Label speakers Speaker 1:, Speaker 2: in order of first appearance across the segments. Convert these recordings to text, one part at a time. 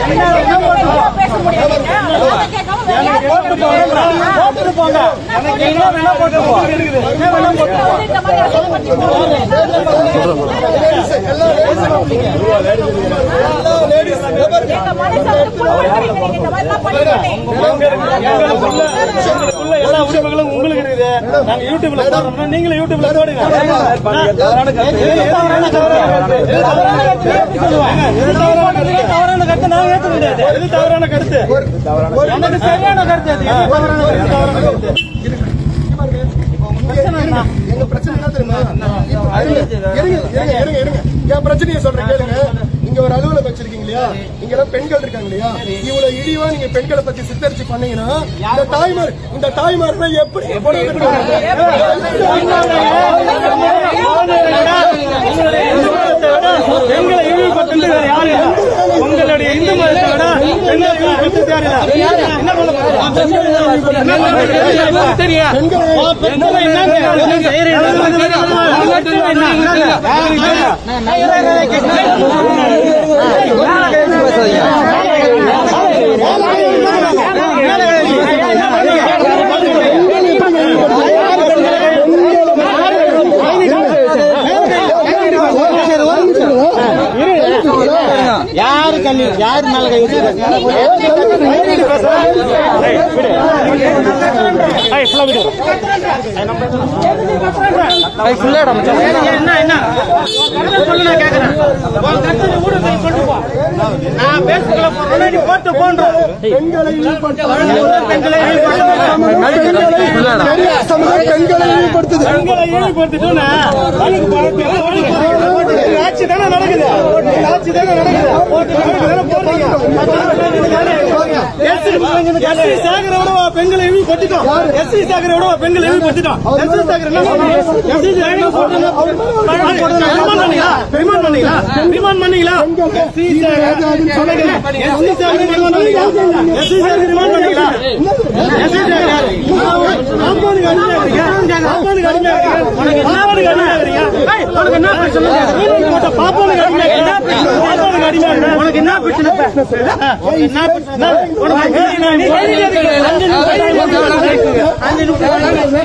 Speaker 1: பேச முடியாது அதை கேட்காம வேற யார்
Speaker 2: போட்டு போங்க போட்டு போங்க எனக்கு என்ன வேணா போட்டு போங்க என்ன வேணா போட்டு போங்க
Speaker 1: இந்த மாதிரி அசிங்கப்படுத்தி எங்க மனசை வந்து புண்படுத்துறீங்க நீங்க இந்த மாதிரி எல்லாம் பண்ணிட்டு
Speaker 2: எங்களுக்குள்ள எல்லா உரிமைகளும் உங்களுக்கு இருக்குது நாங்க யூடியூப்ல போடுறோம்னா நீங்களும் யூடியூப்ல போடுங்க எது தவறான கருத்து எது தவறான கருத்து எது தவறான கருத்து எப்படி சொல்லுவாங்க எது தவறான கருத்து தவறான கருத்து நான் ஏற்க முடியாது எது தவறான கருத்து எனக்கு சரியான கருத்து அது எது தவறான கருத்து தவறான கருத்து
Speaker 3: எங்க பிரச்சனை என்ன தெரியுமா இருங்க, இருங்க, இருங்க, இருங்க. என் பிரச்சனையை சொல்றேன் கேளுங்க இங்க ஒரு அலுவலகம் வச்சிருக்கீங்க இல்லையா இங்க எல்லாம் பெண்கள் இருக்காங்க இல்லையா இவ்வளவு இழிவா நீங்க பெண்களை பத்தி சித்தரிச்சு பண்ணீங்கன்னா இந்த தாய்மார் இந்த தாய்மார்கள் எப்படி எப்படி
Speaker 2: உங்களுடைய இந்து மதத்தை விட பெண்களை இழிவுபடுத்துறது வேற யாரும் இல்ல. உங்களுடைய இந்து மதத்தை விட பெண்களை இழிவுபடுத்துறது யாரும் இல்ல. என்ன பண்ண போறீங்க? என்ன பண்ண போறீங்க? தெரியும். பெண்களை என்னங்க? என்ன செய்றீங்க? யாரு கல்லி யாரு மேல கை என்ன என்ன சொல்லு நான் கேக்குறேன் உன் கருத்தை ஊடகத்தை கொண்டு போ நான் பேசுறதுல போறேன்னா நீ போட்டு போன்றோம்
Speaker 3: பெண்களை இழிவுபடுத்த-
Speaker 2: பெண்களை
Speaker 3: சமூகம் பெண்களை இழிவுபடுத்துது
Speaker 2: பெண்களை ஈடுபடுத்திட்டோன்னா வழக்கு போடுறது வழக்கு போடுறது. இது ஆட்சி தானே நடக்குது இது ஆட்சி தானே நடக்குது போட்டு வழக்கு தானே போடுறீங்க. எஸ்சி எஸ்சி சாகரை விட பெண்களை இழிவுபடுத்திட்டோம் எஸ்சி சாகரை விட பெண்களை இழிவுபடுத்திட்டோம் எஸ்சி சாகர் என்ன சொன்னாங்க? எஸ்சி சாகர் என்ன சொன்னாங்க? வழக்கு போடுறது ரிமாண்ட் பண்ணீங்களா? ரிமாண்ட் பண்ணீங்களா? ரிமாண்ட் பண்ணீங்களா? எஸ்சி சாகர் சொல்லுங்க. எஸ்சி சாகர் ரிமாண்ட் பண்ணீங்களா? எஸ்சி சாகர் ரிமாண்ட் பண்ணீங்களா? எஸ்சி சாகர் காம்பவுண்டுக்கு அடிமையா இருக்கீங்க. காம்பவுண்டுக்கு அடிமையா இருக்கீங்க. உனக்கு காம்பவுண்டுக்கு அடிமையா இருக்கீங்க. ஏய், உனக்கு என்ன பிரச்சனை? நீ போட்ட பாப்பாவுக்கு அடிமையா இருக்கீங்க. பாப்பாவுக்கு அடிமையா இருக்கீங்க. உனக்கு என்ன பிரச்சனை இப்ப? உனக்கு என்ன பிரச்சனை? உனக்கு ஏய், நான் நீ கைதியா இருக்கீங்க. அஞ்சு நிமிஷம் time கொடுக்குறேன். அஞ்சு நிமிஷம்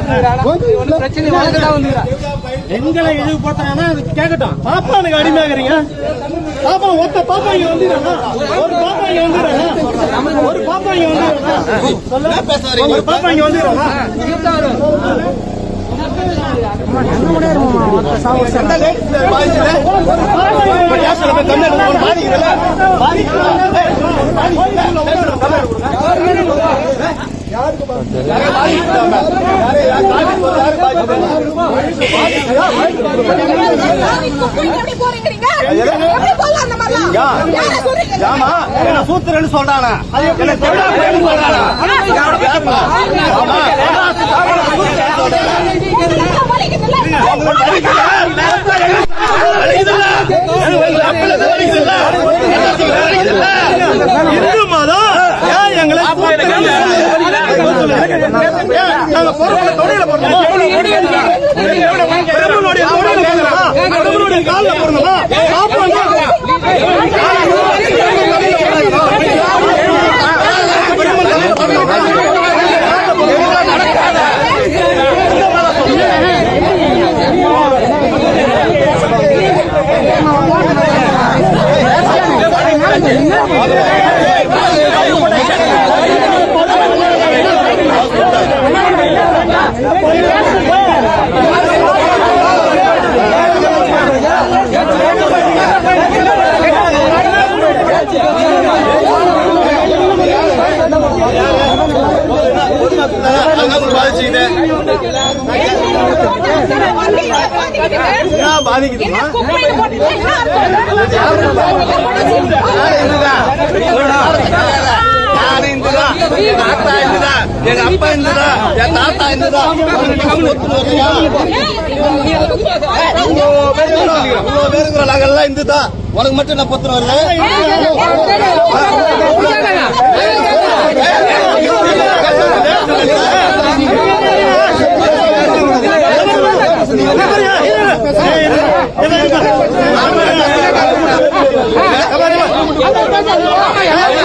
Speaker 2: எங்களை இழிவுபடுத்தாங்கன்னா அது கேட்கட்டும் பாப்பானுக்கு அடிமையாகிறீங்க பாப்பா ஒத்த பாப்பா இங்க வந்துடுறாங்க ஒரு பாப்பா இங்க வந்துடுறாங்க ஒரு பாப்பா இங்க வந்துடுறாங்க ஒரு பாப்பா இங்க வந்துடுறாங்க
Speaker 1: எப்படி போறீங்க எப்படி போகலாம் அந்த மாதிரிலாம் யாரை சொல்றீங்க
Speaker 2: ஆமா என்ன சூத்திரன்னு சொல்றானா என்ன திருடாப்பேன்னு சொல்றானா ஆமா. ஆமா.
Speaker 1: எதுக்கு வலிக்குதுல்ல?
Speaker 2: இந்து மதம் ஏன் எங்களை நாங்க பொறுப்புல தொடையில போடணுமா பெருமனுடைய தொடையில போடணுமா பெருமனுடைய காலில் போடணுமா பாப்பா பாதிக்குதுமா
Speaker 1: குப்பையில போட்டுட்டு என்ன அர்த்தம்?
Speaker 2: நான் இந்துதா எங்க அத்தா இந்துதா எங்க அப்பா இந்துதா என் தாத்தா இந்துதா இவ்வளவு பேர் இருக்கிறோம். இவ்வளவு பேர் இருக்கிறோம். நாங்க எல்லாம் இந்துதா உனக்கு மட்டும் என்ன பத்திரம் வருது
Speaker 1: ஏன்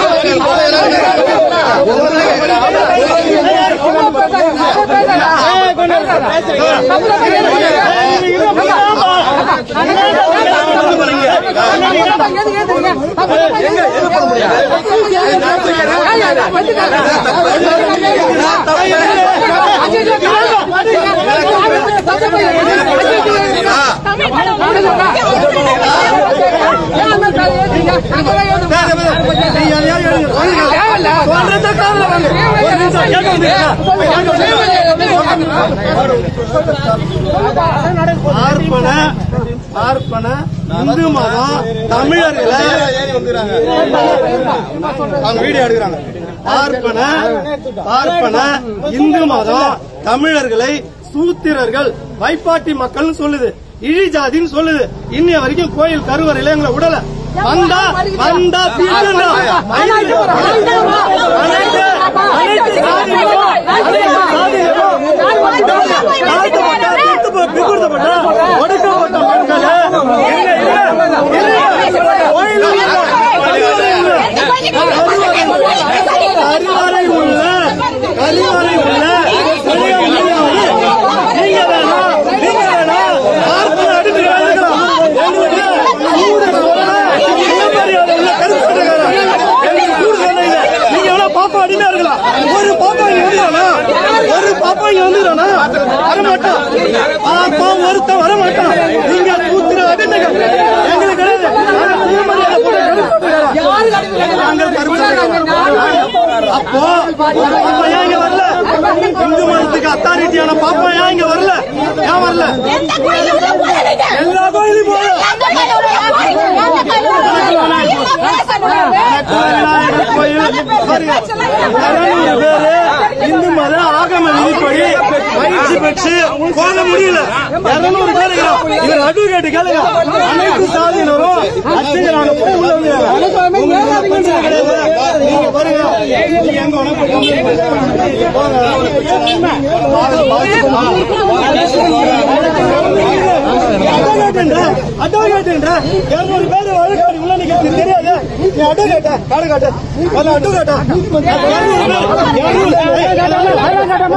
Speaker 2: பார்ப்பன பார்ப்பன இந்து மதம் தமிழர்களை அவங்க வீடியோ எடுக்கிறாங்க பார்ப்பன பார்ப்பன இந்து மதம் தமிழர்களை சூத்திரர்கள் வைப்பாட்டி மக்கள்னு சொல்லுது இழி ஜாதின்னு சொல்லுது இன்னைய வரைக்கும் கோயில் கருவறையில எங்களை விடல வந்தா வந்தா தீட்டுண்டா. அனைத்து அனைத்து சாதிகளும் அனைத்து சாதிகளும் தாழ்த்தப்பட்ட, திருத்தப்பட்ட, பிற்படுத்தப்பட்ட, ஒடுக்கப்பட்ட மக்கள் எங்க இல்ல, இல்ல, கோயில் இல்ல, கருவறை உள்ள கருவறை உள்ள சொல்ல முடியாது. நீங்க வேணா நீங்க வேணா பார்ப்பன அடுத்து எழுதுக்கலாம் எங்களுக்கு கூட சொல்ல என்ன மரியாதை உள்ள கருத்துக்காரன் எங்களுக்கு கூட சொல்ல இல்ல. நீங்க வேணா பாப்பா அடிமையா இருக்கலாம் ஒரு பாப்பா இங்க வந்துடானா ஒரு பாப்பா இங்க வந்துடானா வரமாட்டான் பாப்பா ஒருத்தன் வரமாட்டான் நீங்க கூத்துற அடிமைகள் எங்களுக்கு கிடையாது நாங்க சுயமரியாதை போட்ட கருத்துக்காரன். நாங்கள் கருத்துக்காரன். அப்போ பாப்பா ஏன் இங்க வரல இந்து மதத்துக்கு அத்தாரிட்டியான பாப்பா ஏன் இங்க வரல ஏன் வரல எல்லா கோயிலும் போல விநாயகர் கோயில் பாருங்க, இருநூறு பேரு இந்து மத ஆகம விதிப்படி பயிற்சி பெற்று போக முடியல இருநூறு பேர் இருக்கிறோம். இவர் அட்வொகேட் கேளுங்க அனைத்து சாதியினரும் அர்ச்சகரான போய் உள்ள வந்துருக்காங்க. உங்களுக்கு ஒண்ணும் பிரச்சனை கிடையாது. நீங்க பாருங்க நீங்க எங்க வேணா போய் கம்ப்ளைண்ட் நீங்க போங்க. ஒண்ணும் பிரச்சனை இல்லை. அட்வொகேட்டுன்ற, அட்வொகேட்டுன்ற, இருநூறு பேர் வழக்காடி உள்ள நிக்கிறது தெரியாது நீ அட்வொகேட்டா? காடு காட்டு. அது அட்வொகேட்டா? இருநூறு பேர், இருநூறு, ஏய்,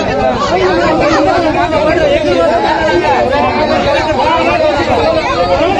Speaker 1: Thank you.